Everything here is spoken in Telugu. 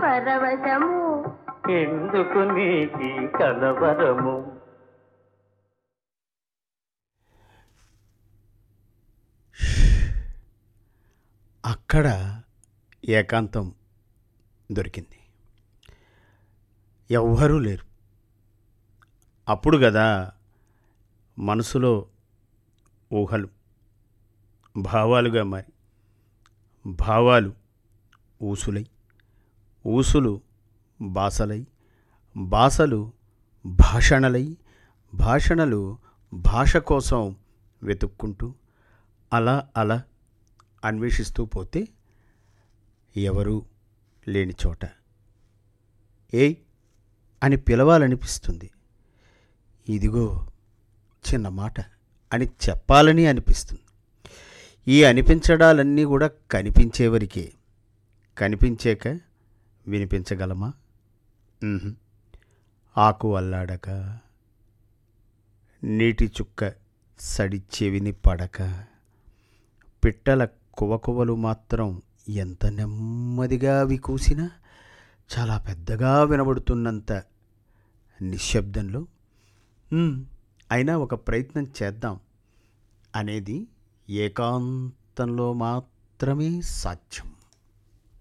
పరవశము ఎందుకు నీకి కలవరము అక్కడ ఏకాంతం దొరికింది ఎవ్వరూ లేరు అప్పుడు కదా మనసులో ఊహలు భావాలుగా మారి భావాలు ఊసులై ఊసులు బాసలై బాసలు భాషణలై భాషణలు భాష కోసం వెతుక్కుంటూ అలా అలా అన్వేషిస్తూ పోతే ఎవరూ లేని చోట ఏయ్ అని పిలవాలనిపిస్తుంది ఇదిగో చిన్న మాట అని చెప్పాలని అనిపిస్తుంది ఈ అనిపించడాలన్నీ కూడా కనిపించేవరికే కనిపించాక వినిపించగలమా ఉహుం. ఆకు అల్లాడక నీటి చుక్క సడి చెవిని పడక పిట్టల కువకువలు మాత్రం ఎంత నెమ్మదిగా అవి కూసినా చాలా పెద్దగా వినబడుతున్నంత నిశ్శబ్దంలో "ఉమ్, అయినా ఒక ప్రయత్నం చేద్దాం అనేది ఏకాంతంలో మాత్రమే సాధ్యం